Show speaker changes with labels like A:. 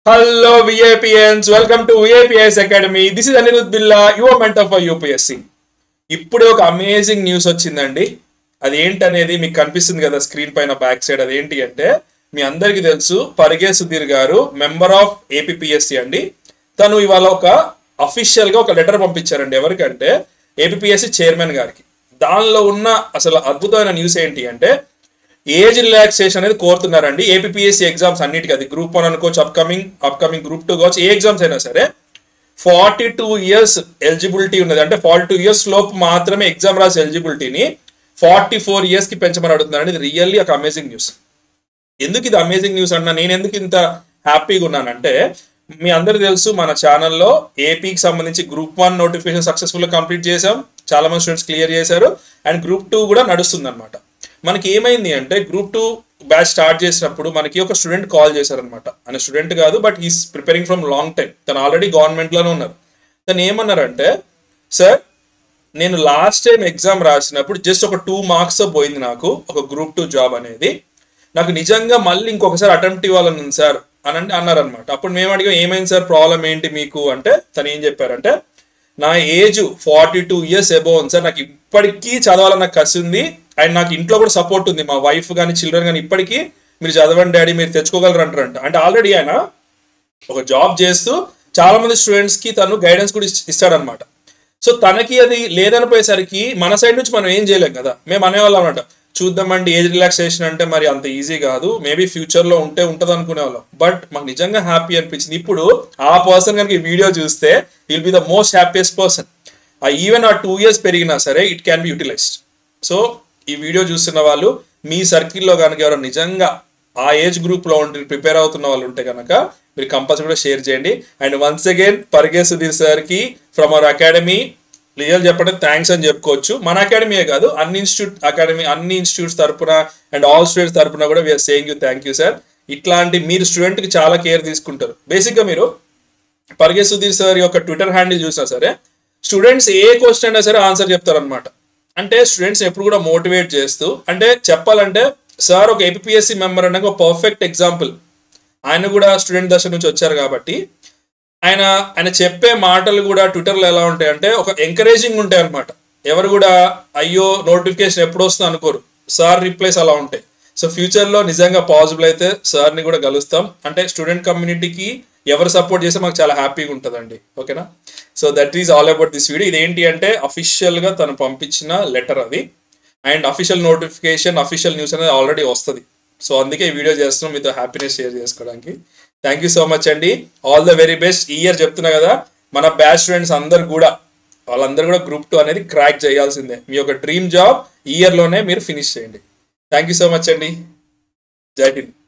A: Hello VAPNs, welcome to VAPS Academy. This is Anirudh Billa, your mentor for UPSC. ఇప్పుడే ఒక amazing news వచ్చిందండి అది ఏంటనేది మీకు కనిపిస్తుంది కదా స్క్రీన్ పైన బ్యాక్ సైడ్ అది ఏంటి అంటే మీ అందరికీ తెలుసు పరిగే సుధీర్ గారు మెంబర్ ఆఫ్ ఏపీఎస్సి అండి తను ఇవాళ ఒక అఫీషియల్ గా ఒక లెటర్ పంపించారండి ఎవరికంటే ఏపీఎస్సి చైర్మన్ గారికి దానిలో ఉన్న అసలు అద్భుతమైన న్యూస్ ఏంటి అంటే ఏజ్ రిలాక్సేషన్ అనేది కోరుతున్నారండి ఏపీఎస్సి ఎగ్జామ్స్ అన్నిటికీ అది గ్రూప్ వన్ అనుకోవచ్చు అప్కమింగ్ అప్కమింగ్ గ్రూప్ టూ కావచ్చు ఏ ఎగ్జామ్స్ అయినా సరే ఫార్టీ టూ ఇయర్స్ ఎలిజిబిలిటీ ఉన్నది అంటే ఫార్టీ టూ ఇయర్స్ లోపు మాత్రమే ఎగ్జామ్ రాసే ఎలిజిబిలిటీని ఫార్టీ ఫోర్ ఇయర్స్ కి పెంచమని అడుగుతున్నారండి ఇది రియల్లీ ఒక అమేజింగ్ న్యూస్ ఎందుకు ఇది అమేజింగ్ న్యూస్ అన్నా నేను ఎందుకు ఇంత హ్యాపీగా ఉన్నానంటే మీ అందరికి తెలుసు మన ఛానల్లో ఏపీకి సంబంధించి group one notification successful complete చేసాం చాలా మంది స్టూడెంట్స్ క్లియర్ చేశారు అండ్ గ్రూప్ టూ కూడా నడుస్తుంది అనమాట మనకి ఏమైంది అంటే గ్రూప్ టూ బ్యాచ్ స్టార్ట్ చేసినప్పుడు మనకి ఒక స్టూడెంట్ కాల్ చేశారనమాట ఆయన స్టూడెంట్ కాదు but is preparing from long time తను ఆల్రెడీ గవర్నమెంట్లోనే ఉన్నారు తను ఏమన్నారంటే సార్ నేను లాస్ట్ టైం ఎగ్జామ్ రాసినప్పుడు జస్ట్ ఒక టూ మార్క్స్ పోయింది నాకు ఒక గ్రూప్ టూ జాబ్ అనేది నాకు నిజంగా మళ్ళీ ఇంకొకసారి అటెంప్ట్ ఇవ్వాలని ఉంది సార్ అని అంటే అన్నారనమాట అప్పుడు మేము అడిగాం ఏమైంది సార్ ప్రాబ్లం ఏంటి మీకు అంటే తను ఏం చెప్పారంటే నా age forty two years above ఉంది సార్ నాకు ఇప్పటికీ చదవాలని నాకు కసి ఉంది అండ్ నాకు ఇంట్లో కూడా సపోర్ట్ ఉంది మా వైఫ్ కానీ చిల్డ్రన్ కానీ ఇప్పటికీ మీరు చదవండి డాడీ మీరు తెచ్చుకోగలరు అంటారంట అంటే ఆల్రెడీ ఆయన ఒక జాబ్ చేస్తూ చాలా మంది స్టూడెంట్స్ కి తను గైడెన్స్ కూడా ఇస్- ఇస్తాడనమాట సో తనకి అది లేదనిపోయేసరికి మన సైడ్ నుంచి మనం ఏం చేయలేం కదా మేము అనేవాళ్ళం అనమాట చూద్దామండి ఏజ్ రిలాక్సేషన్ అంటే మరి అంత ఈజీ కాదు మేబీ ఫ్యూచర్ లో ఉంటే ఉంటది అనుకునేవాళ్ళం బట్ మాకు నిజంగా హ్యాపీ అనిపించింది ఇప్పుడు ఆ పర్సన్ కనుక ఈ వీడియో చూస్తే will be the most happiest person uh even uh two years పెరిగినా సరే it can be utilized so ఈ వీడియో చూస్తున్న వాళ్ళు మీ సర్కిల్లో కనుక ఎవరు నిజంగా ఆ ఏజ్ గ్రూప్ లో ఉండి ప్రిపేర్ అవుతున్న వాళ్ళు ఉంటే కనుక మీరు కంపల్సరీ కూడా షేర్ చేయండి and once again Parige Sudheer sir కి ఫ్రమ్ అవర్ అకాడమీ రియల్ చెప్పడం థ్యాంక్స్ అని చెప్పుకోవచ్చు మన అకాడమీయే కాదు అన్ని ఇన్స్టిట్యూట్ అకాడమీ అన్ని ఇన్స్టిట్యూట్స్ తరపున అండ్ ఆల్ స్టూడెంట్స్ తరపున కూడా we are saying you thank you sir ఇట్లాంటి మీరు స్టూడెంట్ కి చాలా కేర్ తీసుకుంటారు బేసిక్ గా మీరు పరిగే సుధీర్ సార్ యొక్క ట్విట్టర్ హ్యాండిల్ చూసినా సరే స్టూడెంట్స్ ఏ క్వశ్చన్ అయినా సరే ఆన్సర్ చెప్తారనమాట అంటే స్టూడెంట్స్ ఎప్పుడు కూడా మోటివేట్ చేస్తూ అంటే చెప్పాలంటే సార్ ఒక ఏపీఎస్సి మెంబర్ అనగా ఒక పర్ఫెక్ట్ ఎగ్జాంపుల్ ఆయన కూడా స్టూడెంట్ దశ నుంచి వచ్చారు కాబట్టి ఆయన ఆయన చెప్పే మాటలు కూడా ట్విట్టర్లో ఎలా ఉంటాయి అంటే ఒక ఎంకరేజింగ్ ఉంటాయి అనమాట ఎవరు కూడా అయ్యో నోటిఫికేషన్ ఎప్పుడు వస్తుందో అనుకోరు సార్ రిప్లైస్ అలా ఉంటాయి సో ఫ్యూచర్లో నిజంగా పాసిబుల్ అయితే సార్ని కూడా కలుస్తాం అంటే స్టూడెంట్ కమ్యూనిటీకి ఎవరు సపోర్ట్ చేస్తే మాకు చాలా హ్యాపీగా ఉంటుందండి ఓకేనా so that is all about this video ఇదేంటి అంటే అఫీషియల్గా తను పంపించిన లెటర్ అది and official notification official news అనేది ఆల్రెడీ వస్తుంది సో అందుకే ఈ వీడియో చేస్తున్నాం మీతో హ్యాపీనెస్ షేర్ చేసుకోవడానికి థ్యాంక్ యూ సో మచ్ అండి ఆల్ ద వెరీ బెస్ట్ ఈ ఇయర్ చెప్తున్నా కదా మన బ్యాచ్ స్టూడెంట్స్ అందరు కూడా వాళ్ళందరూ కూడా గ్రూప్ టూ అనేది క్రాక్ చేయాల్సిందే మీ యొక్క డ్రీమ్ జాబ్ ఈ ఇయర్లోనే మీరు ఫినిష్ చేయండి థ్యాంక్ యూ సో మచ్ అండి జై హింద్